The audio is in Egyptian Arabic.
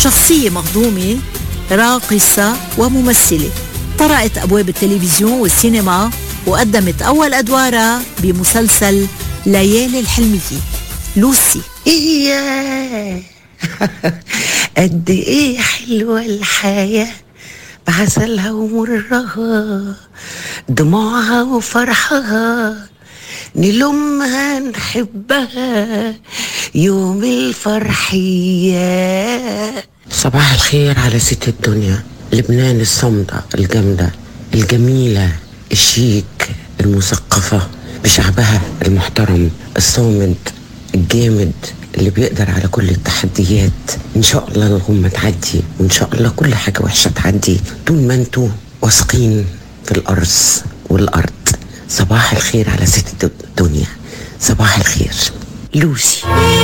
شخصية مهضومة راقصة وممثلة طرقت أبواب التلفزيون والسينما وقدمت أول أدوارها بمسلسل ليالي الحلمية لوسي إيه قد إيه حلوة الحياة بعسلها ومرها دموعها وفرحها نلومها نحبها يوم الفرحية صباح الخير على ست الدنيا لبنان الصمدة الجامدة الجميلة الشيك المثقفة بشعبها المحترم الصامد الجامد اللي بيقدر على كل التحديات ان شاء الله الغمة تعدي وان شاء الله كل حاجة وحشة تعدي طول ما انتوا واثقين في الارز والارض صباح الخير على ست الدنيا صباح الخير لوسي